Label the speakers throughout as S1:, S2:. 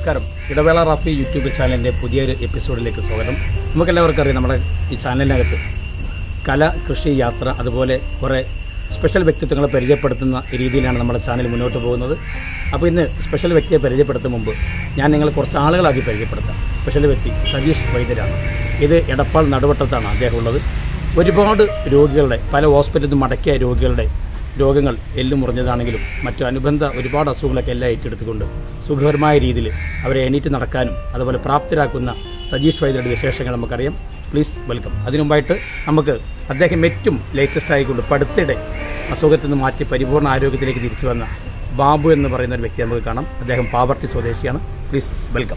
S1: നമസ്കാരം ഇടവേള റാഫി യൂട്യൂബ് ചാനലിൻ്റെ പുതിയൊരു എപ്പിസോഡിലേക്ക് സ്വാഗതം നമുക്കെല്ലാവർക്കും അറിയാം നമ്മുടെ ഈ ചാനലിനകത്ത് കല കൃഷി യാത്ര അതുപോലെ കുറേ സ്പെഷ്യൽ വ്യക്തിത്വങ്ങളെ പരിചയപ്പെടുത്തുന്ന രീതിയിലാണ് നമ്മുടെ ചാനൽ മുന്നോട്ട് പോകുന്നത് അപ്പോൾ ഇന്ന് സ്പെഷ്യൽ വ്യക്തിയെ പരിചയപ്പെടുത്തും മുമ്പ് ഞാൻ നിങ്ങൾ കുറച്ച് ആളുകളാക്കി പരിചയപ്പെടുത്താം സ്പെഷ്യൽ വ്യക്തി സതീഷ് വൈദ്യരാണ് ഇത് എടപ്പാൾ നടുവട്ടത്താണ് അദ്ദേഹം ഉള്ളത് ഒരുപാട് രോഗികളുടെ പല ഹോസ്പിറ്റലിൽ നിന്ന് മടക്കിയ രോഗികളുടെ രോഗങ്ങൾ എല്ല് മുറിഞ്ഞതാണെങ്കിലും മറ്റു അനുബന്ധ ഒരുപാട് അസുഖങ്ങളൊക്കെ എല്ലാം ഏറ്റെടുത്തുകൊണ്ട് സുഖകരമായ രീതിയിൽ അവരെ എണീറ്റ് നടക്കാനും അതുപോലെ പ്രാപ്തരാക്കുന്ന സജീഷ് വൈദ്യരുടെ വിശേഷങ്ങൾ നമുക്കറിയാം പ്ലീസ് വെൽക്കം അതിനുമുമ്പായിട്ട് നമുക്ക് അദ്ദേഹം ഏറ്റവും ലേറ്റസ്റ്റ് ആയിക്കൊണ്ട് പടുത്തിടെ അസുഖത്തിൽ നിന്ന് മാറ്റി പരിപൂർണ്ണ ആരോഗ്യത്തിലേക്ക് തിരിച്ചു വന്ന ബാബു എന്ന് പറയുന്ന ഒരു വ്യക്തി നമുക്ക് കാണാം അദ്ദേഹം പാവർട്ടി സ്വദേശിയാണ് പ്ലീസ് വെൽക്കം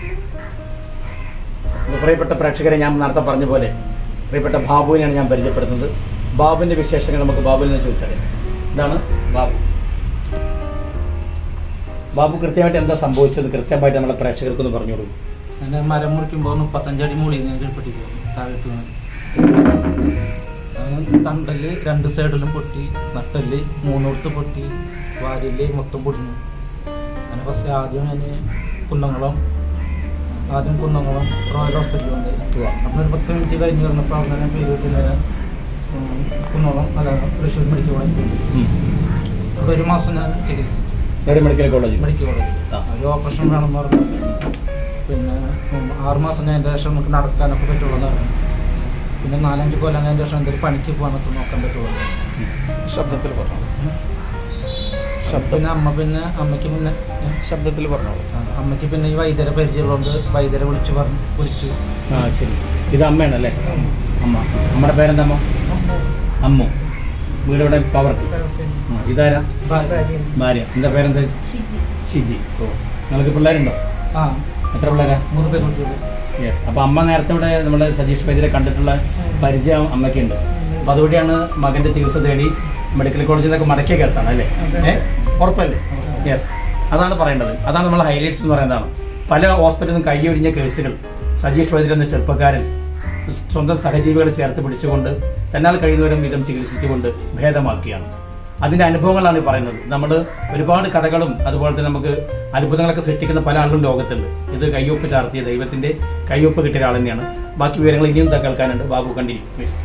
S1: അപ്പോൾ പ്രിയപ്പെട്ട പ്രേക്ഷകരെ ഞാൻ നേരത്തെ പറഞ്ഞ പോലെ പ്രിയപ്പെട്ട ബാബുവിനെയാണ് ഞാൻ പരിചയപ്പെടുത്തുന്നത് ബാബുവിൻ്റെ വിശേഷങ്ങൾ നമുക്ക് ബാബുവിൽ നിന്ന് ചോദിച്ചറിയാം ഇതാണ് ബാബു ബാബു കൃത്യമായിട്ട് എന്താ സംഭവിച്ചത് കൃത്യമായിട്ട് നമ്മളെ പ്രേക്ഷകർക്കൊന്ന് പറഞ്ഞു കൊടുക്കും
S2: എൻ്റെ മരം മുറിക്കുമ്പോൾ മുപ്പത്തഞ്ചടി മുകളിൽ നിന്ന് കീഴ്പ്പെട്ടി പോകും താഴോട്ട് വീണ് അങ്ങനെ തണ്ടല് രണ്ട് സൈഡിലും പൊട്ടി നട്ടല് മൂന്നിടത്ത് പൊട്ടി വാരില് മൊത്തം പൊടിഞ്ഞു അങ്ങനെ ഫസ്റ്റ് ആദ്യം ഞാൻ കുന്നംകുളം ആദ്യം കുന്നംകുളം റോയൽ ഹോസ്പിറ്റലിൽ ഉണ്ട്
S1: ഉവ്വ.
S2: അപ്പം ഒരു പത്ത് മിനിറ്റ് കഴിഞ്ഞ് വന്നപ്പോൾ അവിടെ തന്നെ പേര് നേരം ഉം, കുന്നംകുളം അല്ല തൃശ്ശൂർ മെഡിക്കൽ കോളേജ് പോയി അവിടെ ഒരു മാസം ഞാൻ ചികിത്സിച്ചു
S1: നേരെ മെഡിക്കൽ കോളേജ്
S2: മെഡിക്കൽ കോളേജ്
S1: ആ.
S2: ഒരു ഓപ്പറേഷൻ വേണമെന്ന് പറഞ്ഞു പിന്നെ ഉം, ആറ് മാസം കഴിഞ്ഞതിന് ശേഷം നമുക്ക് നടക്കാനൊക്കെ പറ്റുള്ളൂ എന്ന് പറഞ്ഞു പിന്നെ നാലഞ്ച് കൊല്ലം കഴിഞ്ഞ ശേഷം എന്തെങ്കിലും പണിക്ക് പോകാനൊക്കെ നോക്കാൻ പറ്റുള്ളൂ
S3: ശബ്ദത്തിൽ പറഞ്ഞു
S2: പിന്നെ അമ്മ പിന്നെ അമ്മയ്ക്ക് പിന്നെ ഏ,
S3: ശബ്ദത്തിൽ പറഞ്ഞോളൂ
S2: ആ, അമ്മയ്ക്ക് പിന്നെ ഈ വൈദ്യരെ പരിചയമുള്ളതുകൊണ്ട് വൈദ്യരെ വിളിച്ച് പറഞ്ഞു വിളിച്ചു
S1: ആ ശരി ഇത് അമ്മയാണല്ലേ അമ്മ അമ്മയുടെ പേരെന്താ അമ്മ അമ്മു വീട് ഇവിടെ പവർട്ടി ആ, ഇതാരാ ഭാര്യ എന്താ പേരെന്താ ഷിജി ഓ നിങ്ങൾക്ക് പിള്ളേരുണ്ടോ
S2: ആ
S1: എത്ര പിള്ളേരാ
S2: മൂന്ന് പെൺകുട്ടികൾ
S1: യെസ് അപ്പോൾ അമ്മ നേരത്തെ ഇവിടെ നമ്മുടെ സതീഷ് വൈദ്യരെ കണ്ടിട്ടുള്ള പരിചയം അമ്മയ്ക്കുണ്ട് അപ്പോൾ അതുവഴിയാണ് മകൻ്റെ ചികിത്സ തേടി മെഡിക്കൽ കോളേജിൽ നിന്നൊക്കെ മടക്കിയ കേസാണ് അല്ലേ ഏ ഉറപ്പല്ലേ യെസ് അതാണ് പറയേണ്ടത് അതാണ് നമ്മൾ ഹൈലൈറ്റ്സ് എന്ന് പറയുന്നതാണ് പല ഹോസ്പിറ്റലിൽ നിന്നും കൈയൊഴിഞ്ഞ കേസുകൾ സജീഷ് വൈദ്യർ എന്ന ചെറുപ്പക്കാരൻ സ്വന്തം സഹജീവികളെ ചേർത്ത് പിടിച്ചുകൊണ്ട് തന്നാൽ കഴിയുന്നവരും വിധം ചികിത്സിച്ചുകൊണ്ട് ഭേദമാക്കിയാണ് അതിൻ്റെ അനുഭവങ്ങളാണ് ഈ പറയുന്നത് നമ്മൾ ഒരുപാട് കഥകളും അതുപോലെ തന്നെ നമുക്ക് അത്ഭുതങ്ങളൊക്കെ സൃഷ്ടിക്കുന്ന പല ആളുകളും ലോകത്തുണ്ട് ഇത് കയ്യൊപ്പ് ചാർത്തിയ ദൈവത്തിന്റെ കയ്യൊപ്പ് കിട്ടിയ ഒരാൾ തന്നെയാണ് ബാക്കി വിവരങ്ങൾ ഇനിയും ത- കേൾക്കാനുണ്ട് ബാബു കണ്ടിരിക്കും പ്ലീസ്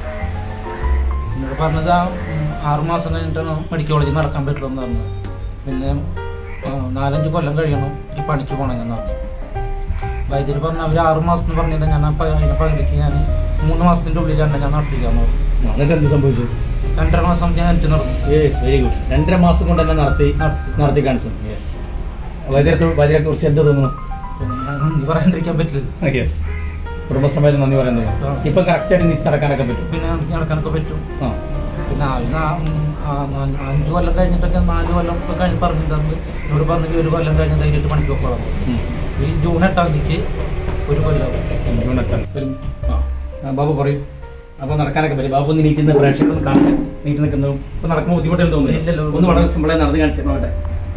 S2: എന്നോട് പറഞ്ഞത് ആ ഉം, ആറ് മാസം കഴിഞ്ഞിട്ടാണ് മെഡിക്കൽ കോളേജിൽ നടക്കാൻ പറ്റുള്ളൂ എന്ന് പറഞ്ഞത് പിന്നെ ആ, നാലഞ്ച് കൊല്ലം കഴിയണം ഈ പണിക്ക് പോകണമെന്ന് പറഞ്ഞു വൈദ്യുതി പറഞ്ഞ അവർ ആറ് മാസം എന്ന് പറഞ്ഞില്ല ഞാൻ അപ്പം അതിനെ പകുതിക്ക് ഞാൻ മൂന്ന് മാസത്തിൻ്റെ ഉള്ളിൽ തന്നെ ഞാൻ നടത്തിക്കാന്ന് പറഞ്ഞു
S1: എന്നിട്ട് എന്ത് സംഭവിച്ചു
S2: രണ്ടര മാസം ഞാൻ എനിക്ക് നടന്നു
S1: യെസ് വെരി ഗുഡ് രണ്ടര മാസം കൊണ്ട് തന്നെ നടത്തി
S2: നടത്തി.
S1: നടത്തി കാണിച്ചു യെസ് വൈദ്യരെ വൈദ്യരെ കുറിച്ച് എന്ത് തോന്നുന്നു
S2: പിന്നെ ഞാൻ നന്ദി പറയാണ്ടിരിക്കാൻ പറ്റില്ല
S1: യെസ് കുടുംബസമേതം നന്ദി പറയുന്നത്
S2: ആ.
S1: ഇപ്പൊ കറക്റ്റായിട്ട് നീച്ച് നടക്കാനൊക്കെ പറ്റും
S2: പിന്നെ എനിക്ക് നടക്കാനൊക്കെ പറ്റും
S1: ആ
S2: പിന്നെ ആ- നാ- ഉം, ആ നാ- അഞ്ച് കൊല്ലം കഴിഞ്ഞിട്ടൊക്കെ നാല് കൊല്ലം ഒക്കെ കഴിഞ്ഞ് പറഞ്ഞു തന്നത് എന്നോട് പറഞ്ഞെങ്കിൽ ഒരു കൊല്ലം കഴിഞ്ഞ് ധൈര്യമായിട്ട് പണിക്ക് പോകണം
S1: ഉം.
S2: ഈ ജൂൺ എട്ടാം തീയതിക്ക് ഒരു കൊല്ലം
S1: ജൂണെത്താൻ വരും ആ ആ, ബാബു പറയൂ അപ്പോൾ നടക്കാനൊക്കെ പറ്റും ബാബു ഒന്ന് നീറ്റ് നിന്ന് പ്രേക്ഷകരൊന്ന് കാണാൻ നീറ്റ് നിൽക്കുന്നു ഇപ്പോൾ നടക്കുമ്പോൾ ബുദ്ധിമുട്ടെന്ന് തോന്നുന്നു
S2: ഇല്ലല്ലോ.
S1: ഒന്ന് വളരെ സിമ്പിളായി നടന്ന് കാണിച്ചു നോക്കട്ടെ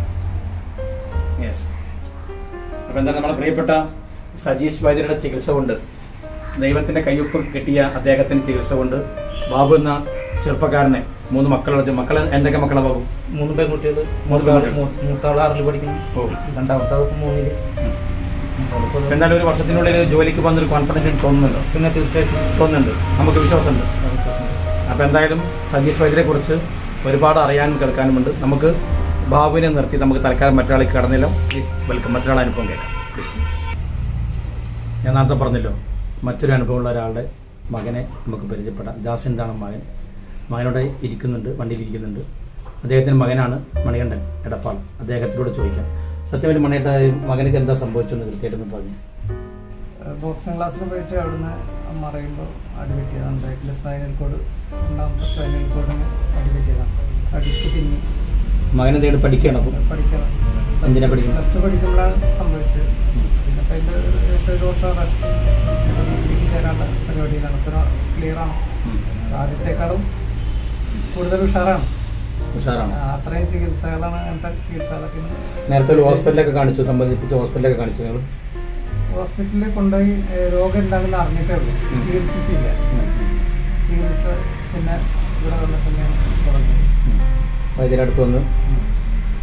S1: യെസ് അപ്പോൾ എന്താ നമ്മുടെ പ്രിയപ്പെട്ട സജീഷ് വൈദ്യരുടെ ചികിത്സ കൊണ്ട് ദൈവത്തിൻ്റെ കയ്യൊപ്പ് കിട്ടിയ അദ്ദേഹത്തിൻ്റെ ചികിത്സ കൊണ്ട് ബാബു എന്ന ചെറുപ്പക്കാരനെ മൂന്ന് മക്കളുള്ള മക്കൾ എന്തൊക്കെ മക്കളാണ് ബാബു
S2: മൂന്ന് പെൺകുട്ടികൾ
S1: മൂന്ന് പെൺകുട്ടികൾ.
S2: മൂത്താൾ ആറിൽ പഠിക്കുന്നു
S1: ഓ
S2: രണ്ടാമത്തെ ആൾക്ക് മൂന്നില്
S1: അപ്പോൾ എന്തായാലും ഒരു വർഷത്തിനുള്ളിൽ ജോലിക്ക് പോകുന്നൊരു കോൺഫിഡൻസ് തോന്നുന്നുണ്ടോ
S2: പിന്നെ തീർച്ചയായിട്ടും
S1: തോന്നുന്നുണ്ട് നമുക്ക് വിശ്വാസമുണ്ട് അപ്പോൾ എന്തായാലും സജീഷ് വൈദ്യരെ കുറിച്ച് ഒരുപാട് അറിയാനും കേൾക്കാനുമുണ്ട് നമുക്ക് ബാബുവിനെ നിർത്തി നമുക്ക് തൽക്കാലം മറ്റൊരാളേക്ക് കടന്നില്ല പ്ലീസ് വെൽക്കം മറ്റൊരാൾ അനുഭവം കേൾക്കാം പ്ലീസ് ഞാൻ നേരത്തെ പറഞ്ഞല്ലോ മറ്റൊരു അനുഭവമുള്ള ഒരാളുടെ മകനെ നമുക്ക് പരിചയപ്പെടാം ജാസിൻ എന്താണ് മകൻ മകനോടെ ഇരിക്കുന്നുണ്ട് വണ്ടിയിൽ ഇരിക്കുന്നുണ്ട് അദ്ദേഹത്തിൻ്റെ മകനാണ് മണികണ്ഠൻ എടപ്പാൾ അദ്ദേഹത്തിലൂടെ ചോദിക്കാം സത്യമായിട്ട് മണിയേട്ട മകനക്ക് എന്താ സംഭവിച്ചെന്ന് കൃത്യമായിട്ടൊന്ന് പറഞ്ഞു
S4: ബോക്സിംഗ് ക്ലാസ്സിൽ പോയിട്ട് അവിടുന്ന് മറയുമ്പോൾ അടിപറ്റ് ചെയ്തതാണ് ബാക്കിൽ സ്പൈനൽ കോഡ് രണ്ടാമത്തെ സ്പൈനൽ കോഡിന് അടിപറ്റ് ചെയ്തതാണ് ആ ഡിസ്ക് തിങ്ങി
S1: മകൻ എന്തെങ്കിലും പഠിക്കണം അപ്പോൾ
S4: പഠിക്കണം
S1: എന്തിനാ പഠിക്കുന്നത്?
S4: പ്ലസ് ടു പഠിക്കുമ്പോഴാണ് സംഭവിച്ചത് പിന്നെ അപ്പം അതിൻ്റെ ഏകദേശം ഒരു വർഷം റെസ്റ്റ് ഡിഗ്രിക്ക് ചേരാനുള്ള പരിപാടിയിലാണ് ഇപ്പോൾ ക്ലിയർ ആണ് ആദ്യത്തെക്കാളും കൂടുതൽ ഉഷാറാണ്
S1: ഉഷാറാണ്
S4: ആ, അത്രയും ചികിത്സകളാണ് അങ്ങനത്തെ ചികിത്സകളൊക്കെ ഇന്ന്
S1: നേരത്തെ ഒരു ഹോസ്പിറ്റലൊക്കെ കാണിച്ചു സംബന്ധിപ്പിച്ച ഹോസ്പിറ്റലൊക്കെ കാണിച്ചു നിങ്ങൾ
S4: ഹോസ്പിറ്റലിൽ കൊണ്ടുപോയി ഏ, രോഗം എന്താണെന്ന് അറിഞ്ഞിട്ടേ ഉള്ളൂ
S1: ഉം.
S4: ചികിത്സിച്ചില്ല ചികിത്സ പിന്നെ ഇവിടെ വന്നിട്ട് ഞാൻ തുടങ്ങി
S1: വൈദ്യരുടെ അടുത്ത് വന്ന്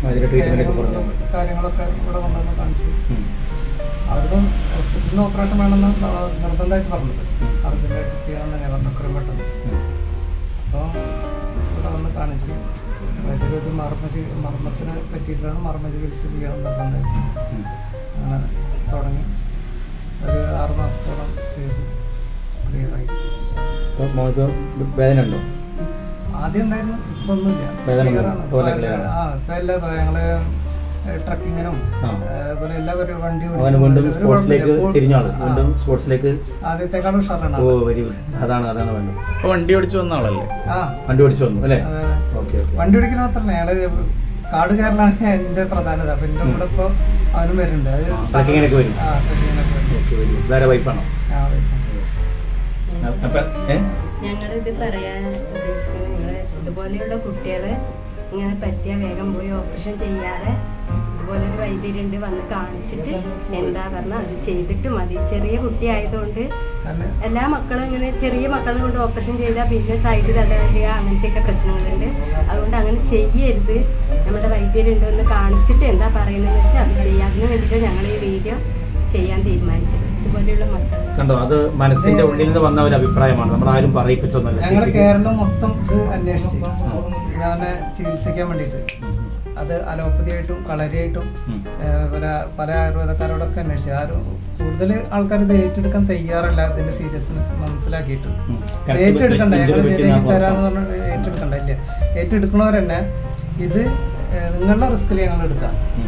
S1: അതിന്റെ treatment ഒക്കെ
S4: സ്കാനിങ്ങും
S1: പറഞ്ഞു.
S4: കാര്യങ്ങളൊക്കെ ഇവിടെ കൊണ്ടുവന്ന് കാണിച്ചു
S1: ഉം.
S4: അവരും ഹോസ്പിറ്റലിൽ നിന്ന് ഓപ്പറേഷൻ വേണമെന്ന് നിർബന്ധമായിട്ട് പറഞ്ഞത്
S1: ഉം.
S4: അർജന്റായിട്ട് ചെയ്യണം തന്നെ പറഞ്ഞു എത്രയും പെട്ടെന്ന്
S1: ഉം.
S4: അപ്പോൾ ഇവിടെ വന്ന് കാണിച്ചു വൈദ്യുതി ഇത് മർമ്മ ചി- മർമ്മത്തിന് പറ്റിയിട്ടാണ് മർമ്മ ചികിത്സ ചെയ്യണം നിർബന്ധമായിട്ട്
S1: ഉം.
S4: അങ്ങനെ തുടങ്ങി ഒരു ആറ് മാസത്തോളം ചെയ്തു ക്ലിയറായി
S1: ഇപ്പൊ മോൾക്ക് വേദന ഉണ്ടോ
S4: ആദ്യം ഉണ്ടായിരുന്നു ഇപ്പൊ ഒന്നുമില്ല
S1: വേദന
S4: Clear
S1: ഉണ്ടോ?
S4: ആണ്.
S1: പോലെ
S4: ഇപ്പൊ
S1: clear ആണ്.
S4: ആ ഇപ്പൊ എല്ലാ ഞങ്ങള് ട്രക്കിങ്ങിനും
S1: ആ.
S4: അതുപോലെ എല്ലാ പരി- വണ്ടി
S1: അവന്
S4: ഓടിക്കും.
S1: വീണ്ടും
S4: ഒരു
S1: സ്പോർട്സിലേക്ക്
S4: കുഴപ്പമില്ല.
S1: തിരിഞ്ഞ ആള്
S4: ആ.
S1: വീണ്ടും സ്പോർട്സിലേക്ക്
S4: ആദ്യത്തെക്കാളും ഉഷാറാണ്
S1: ഓ
S4: ആള്.
S1: വെരി ഗുഡ് അതാണ് അതാണ് വേണ്ടത്
S3: അപ്പൊ വണ്ടി ഓടിച്ചു വന്ന ആളല്ലേ
S4: ആ
S1: വണ്ടി ഓടിച്ചു വന്നു അല്ലേ
S4: അതെ.
S1: ഓക്കെ ഓക്കെ
S4: വണ്ടി ഓടിക്കൽ മാത്രമല്ല അയാള് കാട് കയറലാണ് എന്റെ പ്രധാനത അപ്പൊ എന്റെ കൂടെ ഇപ്പൊ അവനും വരുന്നുണ്ട് അത്
S1: ആ, trekking-നൊക്കെ വരും.
S4: ആ ട്രക്കിങ്ങിനൊക്കെ വരും
S1: ഓക്കെ വെരി ഗുഡ് വേറെ വൈഫാണോ
S4: ആ വരും.
S1: അപ്പൊ ഏ
S5: ഞങ്ങളിത് പറയാൻ ഉദ്ദേശിക്കുന്നത് നിങ്ങൾ ഇതുപോലെയുള്ള കുട്ടികളെ ഇങ്ങനെ പറ്റിയ വേഗം പോയി ഓപ്പറേഷൻ ചെയ്യാതെ ഇതുപോലെ ഒരു വൈദ്യരുണ്ട് വന്ന് കാണിച്ചിട്ട് എന്താ പറഞ്ഞാൽ അത് ചെയ്തിട്ട് മതി ചെറിയ കുട്ടി ആയതുകൊണ്ട്
S4: കാരണം
S5: എല്ലാ മക്കളും ഇങ്ങനെ ചെറിയ മക്കളെ കൊണ്ട് ഓപ്പറേഷൻ ചെയ്താൽ പിന്നെ സൈഡ് തടയുക അങ്ങനത്തെയൊക്കെ പ്രശ്നങ്ങളുണ്ട് അതുകൊണ്ട് അങ്ങനെ ചെയ്യരുത് നമ്മുടെ വൈദ്യരുണ്ട് ഒന്ന് കാണിച്ചിട്ട് എന്താ പറയണമെന്ന് വെച്ചാൽ അത് ചെയ്യാം അതിന് വേണ്ടിയിട്ട് ഞങ്ങൾ ഈ വീഡിയോ ചെയ്യാൻ തീരുമാനിച്ചത് ഇതുപോലെയുള്ള മക്കൾ
S1: കണ്ടോ അത് മനസ്സിന്റെ ഉള്ളിൽ നിന്ന് വന്ന ഒരു അഭിപ്രായമാണ് നമ്മൾ ആരും പറയിപ്പിച്ചൊന്നല്ല
S4: ഞങ്ങൾ
S1: ചേച്ചിക്ക്.
S4: കേരളം മൊത്തം ഇത് അന്വേഷിച്ചു ഞാൻ ചികിത്സിക്കാൻ വേണ്ടിയിട്ട് അത് അലോപ്പതി ആയിട്ടും കളരിയായിട്ടും
S1: ഉം.
S4: ഏഹ് പല പല ആയുർവേദക്കാരോടൊക്കെ അന്വേഷിച്ചു ആരും കൂടുതൽ ആൾക്കാർ ഇത് ഏറ്റെടുക്കാൻ തയ്യാറല്ല ഇതിന്റെ സീരിയസ്നെസ് മനസ്സിലാക്കിയിട്ട്
S1: ഉം.
S4: ഇത് ഏറ്റെടുക്കണ്ട
S1: Injury
S4: ഞങ്ങൾ
S1: പറ്റി
S4: ശരിയാക്കി
S1: ഞാൻ
S4: തരാന്ന് പറഞ്ഞിട്ട് ഏറ്റെടുക്കണ്ട ഇല്ല ഏറ്റെടുക്കണവർ തന്നെ ഇത് ഏഹ് നിങ്ങളുടെ റിസ്കിൽ ഞങ്ങൾ എടുക്കാം
S1: ഉം.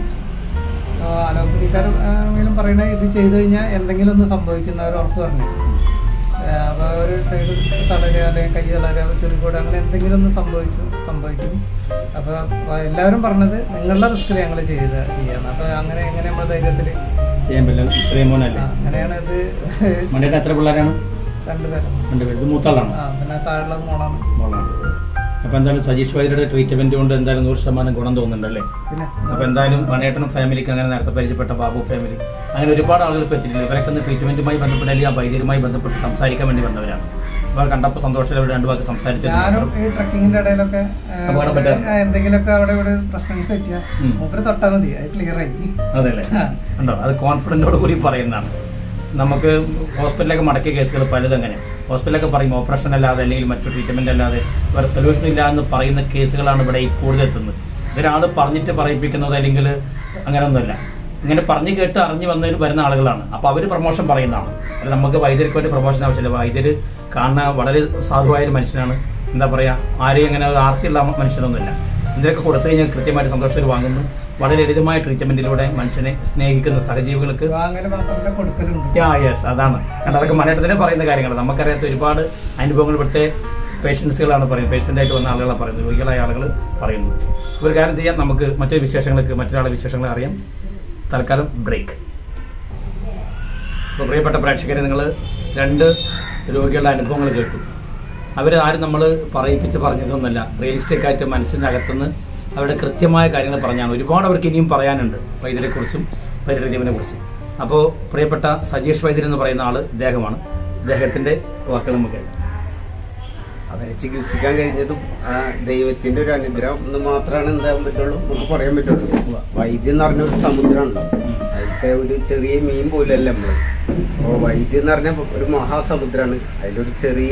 S4: അലോപ്പതിക്കാരും പറയണ ഇത് ചെയ്തു കഴിഞ്ഞാൽ എന്തെങ്കിലും ഒന്ന് സംഭവിക്കുന്നവർ ഉറപ്പ് പറഞ്ഞു അപ്പോൾ ഒരു സൈഡ് തളരുക അല്ലെങ്കിൽ കൈ തളരുക ചെറുകൂട് അങ്ങനെ എന്തെങ്കിലും ഒന്ന് സംഭവിച്ചു സംഭവിക്കും അപ്പോൾ എല്ലാവരും പറഞ്ഞത് നിങ്ങളുടെ റിസ്കിൽ ഞങ്ങൾ ചെയ്ത് ചെയ്യാന്ന് അപ്പോൾ അങ്ങനെ എങ്ങനെ നമ്മൾ ധൈര്യത്തിൽ
S1: ചെയ്യാൻ പറ്റില്ല ചെറിയ മോനല്ലേ
S4: അങ്ങനെയാണ് ഇത്
S1: മണ്ടിയുടെ എത്ര പിള്ളേരാണ്
S4: രണ്ടുപേരും
S1: രണ്ടുപേര് ഇത് മൂത്താളാണ്
S4: ആ പിന്നെ താഴെയുള്ള മോളാണ്
S1: മോളാണ് അപ്പൊ എന്തായാലും സജീഷ് വൈദ്യരുടെ ട്രീറ്റ്മെന്റ് കൊണ്ട് എന്തായാലും നൂറ് ശതമാനം ഗുണം തോന്നുന്നുണ്ടല്ലേ
S4: പിന്നെ
S1: അപ്പൊ എന്തായാലും മണേട്ടനും ഫാമിലിക്ക് അങ്ങനെ നേരത്തെ പരിചയപ്പെട്ട ബാബു ഫാമിലി അങ്ങനെ ഒരുപാട് ആളുകൾ ഇപ്പൊ എത്തിയിട്ടുണ്ട് ഇവരൊക്കെ ഒന്ന് ട്രീറ്റ്മെന്റുമായി ബന്ധപ്പെട്ട് അല്ലെങ്കിൽ ആ വൈദ്യരുമായി ബന്ധപ്പെട്ട് സംസാരിക്കാൻ വേണ്ടി വന്നവരാണ് അവർ കണ്ടപ്പോൾ സന്തോഷത്തിൽ അവർ രണ്ടു വാക്ക് സംസാരിച്ചത്
S4: ഞാനും
S1: മാത്രം.
S4: ഈ ട്രക്കിങ്ങിന്റെ ഇടയിലൊക്കെ ഏഹ്,
S1: അപകടം പറ്റാറുണ്ട്.
S4: ഏഹ്, എന്തെങ്കിലുമൊക്കെ അവിടെ ഇവിടെ പ്രശ്നങ്ങൾ പറ്റിയ
S1: ഉം.
S4: മൂപ്പര് തൊട്ടാൽ മതി അത് ക്ലിയർ ആയി
S1: അതല്ലേ ഉണ്ടോ അത് കോൺഫിഡൻറ്റോട് കൂടി പറയുന്നതാണ് നമുക്ക് ഹോസ്പിറ്റലൊക്കെ മടക്കിയ കേസുകൾ പലതും അങ്ങനെ ഹോസ്പിറ്റലൊക്കെ പറയും ഓപ്പറേഷൻ അല്ലാതെ അല്ലെങ്കിൽ മറ്റു ട്രീറ്റ്മെന്റ് അല്ലാതെ വേറെ സൊല്യൂഷൻ ഇല്ല എന്ന് പറയുന്ന കേസുകളാണ് ഇവിടെ ഈ കൂടുതൽ എത്തുന്നത് ഇതൊരാൾ പറഞ്ഞിട്ട് പറയിപ്പിക്കുന്നത് അല്ലെങ്കിൽ അങ്ങനെയൊന്നുമല്ല ഇങ്ങനെ പറഞ്ഞു കേട്ട് അറിഞ്ഞു വന്നതിൽ വരുന്ന ആളുകളാണ് അപ്പോൾ അവർ പ്രൊമോഷൻ പറയുന്നതാണ് അല്ല നമുക്ക് വൈദ്യർക്ക് വേണ്ടി പ്രൊമോഷൻ ആവശ്യമില്ല വൈദ്യർ കാണുന്ന വളരെ സാധുവായ ഒരു മനുഷ്യനാണ് എന്താ പറയുക ആരെയും അങ്ങനെ ആർത്തിയുള്ള മനുഷ്യനൊന്നുമില്ല ഇതിനൊക്കെ കൊടുത്തു കഴിഞ്ഞാൽ കൃത്യമായിട്ട് സന്തോഷത്തിൽ വാങ്ങുന്നു വളരെ ലളിതമായ ട്രീറ്റ്മെന്റിലൂടെ മനുഷ്യനെ സ്നേഹിക്കുന്ന സഹജീവികൾക്ക്
S4: വാങ്ങല് മാത്രമല്ല കൊടുക്കലുണ്ട്
S1: യാ യെസ് അതാണ് കാരണം അതൊക്കെ മനേട്ടത്തിനെ പറയുന്ന കാര്യങ്ങൾ നമുക്കറിയാത്ത ഒരുപാട് അനുഭവങ്ങൾ ഇവിടുത്തെ പേഷ്യൻസുകളാണ് പറയുന്നത് പേഷ്യൻ്റായിട്ട് വന്ന ആളുകളാണ് പറയുന്നത് രോഗികളായ ആളുകൾ പറയുന്നു ഒരു കാര്യം ചെയ്യാം നമുക്ക് മറ്റൊരു വിശേഷങ്ങൾക്ക് മറ്റൊരാളെ വിശേഷങ്ങൾ അറിയാം തൽക്കാലം ബ്രേക്ക് അപ്പോൾ പ്രിയപ്പെട്ട പ്രേക്ഷകരെ നിങ്ങൾ രണ്ട് രോഗികളുടെ അനുഭവങ്ങൾ കേട്ടു അവർ ആരും നമ്മൾ പറയിപ്പിച്ച് പറഞ്ഞതൊന്നുമല്ല റിയലിസ്റ്റിക് ആയിട്ട് മനസ്സിൻ്റെ അകത്തുനിന്ന് അവരുടെ കൃത്യമായ കാര്യങ്ങൾ പറഞ്ഞാണ് ഒരുപാട് അവർക്ക് ഇനിയും പറയാനുണ്ട് വൈദ്യരെക്കുറിച്ചും വൈദ്യരീതിവിനെ കുറിച്ചും അപ്പോൾ പ്രിയപ്പെട്ട സജീഷ് വൈദ്യർ എന്ന് പറയുന്ന ആൾ ഇദ്ദേഹമാണ് ഇദ്ദേഹത്തിൻ്റെ വാക്കുകൾ നമുക്ക് കേൾക്കാം
S6: അവരെ ചികിത്സിക്കാൻ കഴിഞ്ഞതും ആ ദൈവത്തിന്റെ ഒരു അനുഗ്രഹം എന്ന് മാത്രമാണ് എന്താകാൻ പറ്റുള്ളൂ നമുക്ക് പറയാൻ പറ്റുള്ളൂ വൈദ്യം എന്ന് പറഞ്ഞ ഒരു സമുദ്രം ഉണ്ടാവും അതിലത്തെ ഒരു ചെറിയ മീൻ പോലല്ല നമ്മള് അപ്പോൾ വൈദ്യം എന്ന് പറഞ്ഞ ഒരു മഹാസമുദ്രമാണ് അതിലൊരു ചെറിയ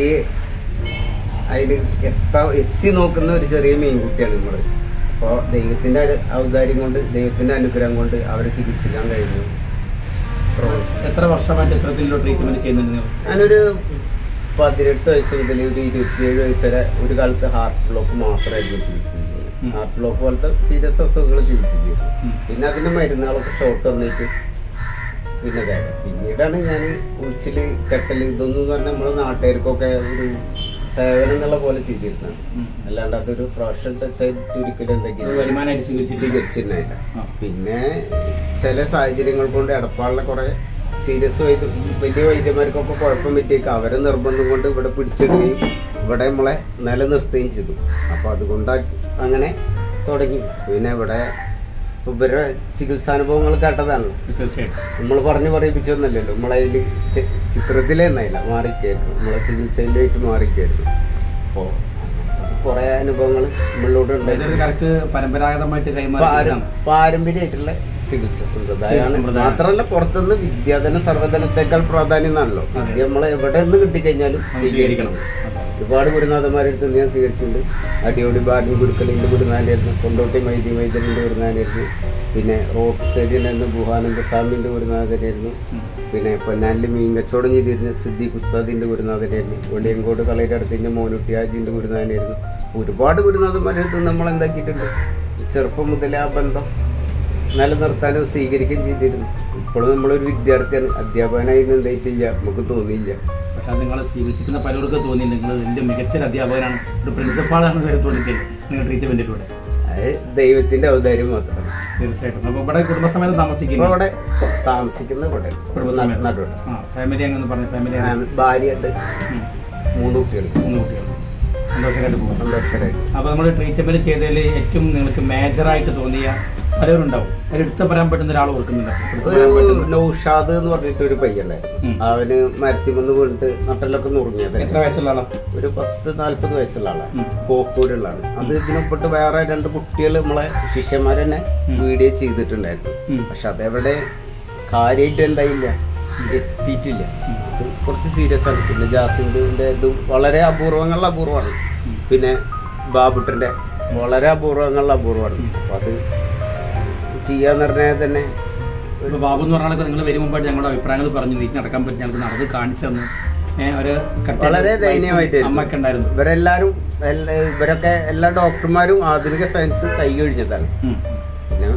S6: അതിൽ എത്താ എത്തി നോക്കുന്ന ഒരു ചെറിയ മീൻകുട്ടിയാണ് നമ്മൾ അപ്പോൾ ദൈവത്തിന്റെ ഒരു ഔദാര്യം കൊണ്ട് ദൈവത്തിന്റെ അനുഗ്രഹം കൊണ്ട് അവരെ ചികിത്സിക്കാൻ കഴിഞ്ഞു അത്രേ ഉള്ളൂ.
S1: എത്ര വർഷമായിട്ട് ഇത്തരത്തിലുള്ള ട്രീറ്റ്മെൻറ്റ് ചെയ്യുന്നുണ്ട് നിങ്ങൾ
S6: ഞാനൊരു പതിനെട്ട് വയസ്സ് മുതൽ ഒരു ഇരുപത്തിയേഴ് വയസ്സ് വരെ ഒരു കാലത്ത് ഹാർട്ട് ബ്ലോക്ക് മാത്രമായിരുന്നു ചികിത്സിച്ചത്
S1: ഉം.
S6: ഹാർട്ട് ബ്ലോക്ക് പോലത്തെ സീരിയസ് അസുഖങ്ങൾ ചികിത്സിച്ചത്
S1: ഉം.
S6: പിന്നെ അതിന്റെ മരുന്നുകളൊക്കെ ഷോർട്ട് വന്നിട്ട് പിന്നെ കാര്യം പിന്നീടാണ് ഞാൻ ഉച്ചില് കെട്ടൽ ഇതൊന്നും പറഞ്ഞാൽ നമ്മുടെ നാട്ടുകാർക്കൊക്കെ ഒരു സേവനം എന്നുള്ള പോലെ ചെയ്തിരുന്നത്
S1: ഉം.
S6: അല്ലാണ്ട് അതൊരു പ്രൊഫഷൻ ടച്ച് ആയിട്ട് ഒരിക്കലും
S1: ഒരു
S6: എന്തെങ്കിലും
S1: വരുമാനമായിട്ട് സ്വീകരിച്ചിട്ടില്ല
S6: സ്വീകരിച്ചിരുന്നില്ല
S1: ആ.
S6: പിന്നെ ചില സാഹചര്യങ്ങൾ കൊണ്ട് എടപ്പാളിലെ കുറെ സീരിയസ് വൈദ്യ വലിയ വൈദ്യന്മാർക്കൊക്കെ കുഴപ്പം പറ്റിയേക്ക് അവരെ നിർബന്ധം കൊണ്ട് ഇവിടെ പിടിച്ചിടുകയും ഇവിടെ നമ്മളെ നിലനിർത്തുകയും ചെയ്തു അപ്പോൾ അതുകൊണ്ട് അങ്ങനെ തുടങ്ങി പിന്നെ ഇവിടെ ഇവരുടെ ചികിത്സാനുഭവങ്ങൾ കേട്ടതാണ്
S1: തീർച്ചയായിട്ടും
S6: നമ്മൾ പറഞ്ഞു പറയിപ്പിച്ചൊന്നല്ലല്ലോ നമ്മളതിൽ ചിത്രത്തിലെ തന്നെയില്ല മാറിക്കായിരുന്നു നമ്മളെ ചികിത്സയിലേക്ക് മാറിക്കായിരുന്നു അപ്പോൾ കുറെ അനുഭവങ്ങൾ നമ്മളിലൂടെ ഉണ്ട്
S1: ഇതൊരു കറക്റ്റ് പരമ്പരാഗതമായിട്ട്
S6: പാരം-
S1: കൈമാറിയതാണ്
S6: പാരമ്പര്യമായിട്ടുള്ള ചികിത്സ സമ്പ്രദായമാണ്
S1: സമ്പ്രദായം.
S6: മാത്രമല്ല പുറത്തുനിന്ന് വിദ്യാധന സർവ്വധനത്തെക്കാൾ പ്രാധാന്യം എന്നാണല്ലോ
S1: അതെ.
S6: വിദ്യ നമ്മൾ എവിടെ നിന്ന് കിട്ടിക്കഴിഞ്ഞാലും
S1: നമ്മൾ സ്വീകരിക്കണം
S6: ഒരുപാട് ഗുരുനാഥന്മാരുടെ അടുത്ത് ഞാൻ സ്വീകരിച്ചിട്ടുണ്ട് അടിയോടി ബാലൻ ഗുരുക്കളിൻ്റെ ഗുരുനാനായിരുന്നു കൊണ്ടോട്ടി മൈതി മൈതലിൻ്റെ ഗുരുനാനായിരുന്നു പിന്നെ റോഡ് സൈഡിലായിരുന്നു ഗുഹാനന്ദ സ്വാമിൻ്റെ ഗുരുനാഥനായിരുന്നു പിന്നെ പൊന്നാനിൽ മീൻ കച്ചവടം ചെയ്തിരുന്ന സിദ്ദീഖ് ഉസ്താദിൻ്റെ ഗുരുനാഥനായിരുന്നു വെളിയങ്കോട് കളയിലടത്തിൻ്റെ മോനുട്ടിയാജിൻ്റെ ഗുരുനാഥനായിരുന്നു ഒരുപാട് ഗുരുനാഥന്മാരുടെ അടുത്ത് നമ്മൾ എന്താക്കിയിട്ടുണ്ട് ചെറുപ്പം മുതലേ ആ ബന്ധം നിലനിർത്താനും സ്വീകരിക്കുകയും ചെയ്തിരുന്നു ഇപ്പോഴും നമ്മളൊരു വിദ്യാർത്ഥിയാണ് അധ്യാപകനായി എന്തായിട്ടില്ല നമുക്ക് തോന്നിയില്ല
S1: പക്ഷെ അത് നിങ്ങൾ സ്വീകരിച്ചിരിക്കുന്ന പലർക്കും തോന്നി നിങ്ങൾ ഇതിന്റെ മികച്ചൊരു അധ്യാപകനാണ് ഒരു പ്രിൻസിപ്പാളാണ് വരെ തോന്നിയിട്ടില്ല നിങ്ങൾ ട്രീറ്റ്മെന്റിലൂടെ
S6: അത് ദൈവത്തിന്റെ ഔദാര്യം മാത്രമാണ്
S1: തീർച്ചയായിട്ടും അപ്പോൾ ഇവിടെ കുടുംബസമേതം
S6: ഇപ്പൊ
S1: താമസിക്കുന്നു
S6: അവിടെ താമസിക്കുന്നത് ഇവിടെ
S1: കുടുംബസമേതം
S6: നടുവിടെ
S1: ആ ഫാമിലി അങ്ങനെ പറഞ്ഞു ഫാമിലി
S6: ഭാര്യയുണ്ട് മൂന്ന് കുട്ടികൾ
S1: മൂന്ന് കുട്ടികൾ സന്തോഷമായിട്ട് പോകും
S6: സന്തോഷകരായിട്ട്
S1: അപ്പോൾ നമ്മൾ ട്രീറ്റ്മെന്റ് ചെയ്തതിൽ ഏറ്റവും നിങ്ങൾക്ക് മേജറായിട്ട് തോന്നിയ പലരുണ്ടാവും അതിൽ എടുത്ത് പറയാൻ പറ്റുന്ന ഒരാൾ ഓർക്കുന്നില്ല എടുത്ത്
S6: ഒരു
S1: പറയാൻ പറ്റുന്ന
S6: നൗഷാദ് എന്ന് പറഞ്ഞിട്ട് ഒരു പയ്യണ്ടായിരുന്നു
S1: ഉം.
S6: അവന് മരത്തിമന്ന് വീണിട്ട് നട്ടലൊക്കെ നുറുങ്ങിയത്
S1: എത്ര വയസ്സുള്ള ആളാ
S6: ഒരു പത്ത് നാല്പത് വയസ്സുള്ള ആളാണ്
S1: ഉം.
S6: കോക്കൂരുള്ളാണ് അത് ഇതിനെപ്പെട്ട് വേറെ രണ്ട് കുട്ടികൾ നമ്മളെ ശിഷ്യന്മാർ തന്നെ
S1: ഉം.
S6: വീഡിയോ ചെയ്തിട്ടുണ്ടായിരുന്നു
S1: ഉം.
S6: പക്ഷെ അതെവിടെ കാര്യമായിട്ട് എന്തായില്ല എത്തിയിട്ടില്ല ഇത് കുറച്ച് സീരിയസ് ആണ് പിന്നെ ജാസിന്റെ ഇതും വളരെ അപൂർവങ്ങളിൽ അപൂർവമാണ് പിന്നെ ബാബുട്ടന്റെ വളരെ അപൂർവങ്ങളിൽ അപൂർവമാണ് അപ്പൊ അത് ചെയ്യാന്ന് പറഞ്ഞാൽ തന്നെ
S1: ഇപ്പോൾ ബാബു എന്ന് പറഞ്ഞ ആളൊക്കെ നിങ്ങൾ വരും മുമ്പായിട്ട് ഞങ്ങളുടെ അഭിപ്രായങ്ങൾ പറഞ്ഞു നീക്കി നടക്കാൻ പറ്റി ഞങ്ങൾക്ക് നടന്ന് കാണിച്ചു തന്നു ഏഹ് ഒരു കറക്റ്റ്
S6: വളരെ
S1: വയസ്സും
S6: ദയനീയമായിട്ടായിരുന്നു.
S1: അമ്മയൊക്കെ ഉണ്ടായിരുന്നു
S6: ഇവരെല്ലാരും എല്ലാ- ഇവരൊക്കെ എല്ലാ ഡോക്ടർമാരും ആധുനിക സയൻസ് കൈയൊഴിഞ്ഞതാണ്
S1: ഉം.
S6: പിന്നെ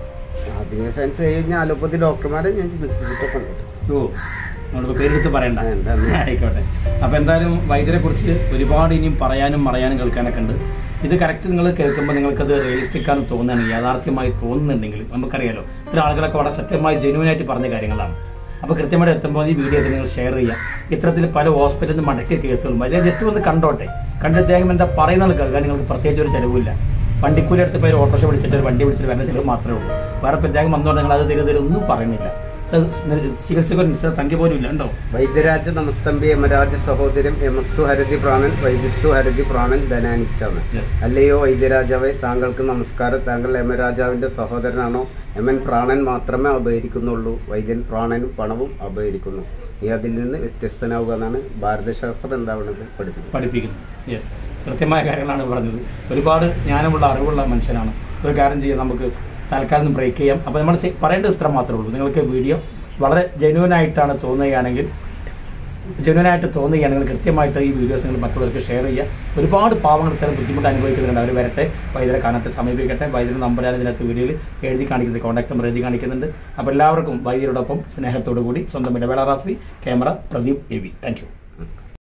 S6: ആധുനിക സയൻസ് കഴിഞ്ഞ അലോപ്പതി ഡോക്ടർമാരെ ഞാൻ ചികിത്സിച്ചിട്ടൊക്കെ ഉണ്ട്
S1: ഓ നമ്മളിപ്പോൾ പേരെടുത്ത് പറയണ്ട
S6: എന്താന്ന്?
S1: ആയിക്കോട്ടെ അപ്പോൾ എന്തായാലും വൈദ്യരെ കുറിച്ച് ഒരുപാട് ഇനിയും പറയാനും പറയാനും കേൾക്കാനൊക്കെ ഉണ്ട് ഇത് കറക്റ്റ് നിങ്ങൾ കേൾക്കുമ്പോൾ നിങ്ങൾക്കത് റിയലിസ്റ്റിക് ആണെന്ന് തോന്നുകയാണ് യാഥാർത്ഥ്യമായി തോന്നുന്നുണ്ടെങ്കിൽ നമുക്കറിയാലോ ഇത്ര ആളുകളൊക്കെ വളരെ സത്യമായി ജെനുവനായിട്ട് പറഞ്ഞ കാര്യങ്ങളാണ് അപ്പോൾ കൃത്യമായിട്ട് എത്തുമ്പോൾ ഈ വീഡിയോ നിങ്ങൾ ഷെയർ ചെയ്യുക ഇത്തരത്തിൽ പല ഹോസ്പിറ്റലിൽ നിന്ന് മടക്കിയ കേസുകളും വലിയ ജസ്റ്റ് ഒന്ന് കണ്ടോട്ടെ കണ്ട് അദ്ദേഹം എന്താ പറയുന്നത് കേൾക്കാൻ നിങ്ങൾക്ക് പ്രത്യേകിച്ച് ഒരു ചിലവില്ല വണ്ടിക്കൂലി എടുത്ത് പോയി ഒരു ഓട്ടോറിക്ഷ വിളിച്ചിട്ട് ഒരു വണ്ടി വിളിച്ചിട്ട് വരുന്ന ചിലവ് മാത്രമേ ഉള്ളൂ വേറെ പ്രത്യേകം വന്നുകൊണ്ട് നിങ്ങൾ അത് തരും തരും ഒന്നും പറയുന്നില്ല ഇത് ചികിത്സക്ക് ഒരു നിശ്ചിത സംഖ്യ പോലും ഇല്ല ഉണ്ടോ
S6: വൈദ്യരാജ നമസ്തംബി യമരാജ സഹോദരൻ യമസ്തു ഹരതി പ്രാണൻ വൈദ്യസ്തു ഹരതി പ്രാണൻ ധനാനിച്ചാണ്
S1: Yes.
S6: അല്ലയോ വൈദ്യരാജാവെ താങ്കൾക്ക് നമസ്കാരം താങ്കൾ യമരാജാവിന്റെ സഹോദരനാണോ യമൻ പ്രാണൻ മാത്രമേ അപഹരിക്കുന്നുള്ളൂ വൈദ്യൻ പ്രാണനും പണവും അപഹരിക്കുന്നു നീ അതിൽ നിന്ന് വ്യത്യസ്തനാവുക എന്നാണ് ഭാരതശാസ്ത്രം എന്താവുന്നത് പഠിപ്പിക്കുന്നത്
S1: പഠിപ്പിക്കുന്നു യെസ് കൃത്യമായ കാര്യങ്ങളാണ് പറഞ്ഞത് ഒരുപാട് ജ്ഞാനമുള്ള അറിവുള്ള മനുഷ്യനാണ് ഒരു കാര്യം ചെയ്യാം നമുക്ക് തൽക്കാലം ബ്രേക്ക് ചെയ്യാം അപ്പോൾ നമ്മൾ ചെയ്- പറയേണ്ടത് ഇത്ര മാത്രമേ ഉള്ളൂ നിങ്ങൾക്ക് വീഡിയോ വളരെ ജെന്യൂൻ ആയിട്ടാണ് തോന്നുകയാണെങ്കിൽ ജെന്യൂൻ ആയിട്ട് തോന്നുകയാണെങ്കിൽ കൃത്യമായിട്ട് ഈ വീഡിയോസ് നിങ്ങൾ മറ്റുള്ളവർക്ക് ഷെയർ ചെയ്യുക ഒരുപാട് പാവങ്ങൾ ചില ബുദ്ധിമുട്ട് അനുഭവിക്കുന്നുണ്ട് അവർ വരട്ടെ വൈദ്യരെ കാണട്ടെ സമീപിക്കട്ടെ വൈദ്യരുടെ നമ്പറാണ് ഇതിനകത്ത് വീഡിയോയിൽ എഴുതി കാണിക്കുന്നത് കോൺടാക്ട് നമ്പർ എഴുതി കാണിക്കുന്നുണ്ട് അപ്പോൾ എല്ലാവർക്കും വൈദ്യരോടൊപ്പം സ്നേഹത്തോടു കൂടി സ്വന്തം ഇടവേള Rafi camera Pradeep A V thank you
S6: നമസ്കാരം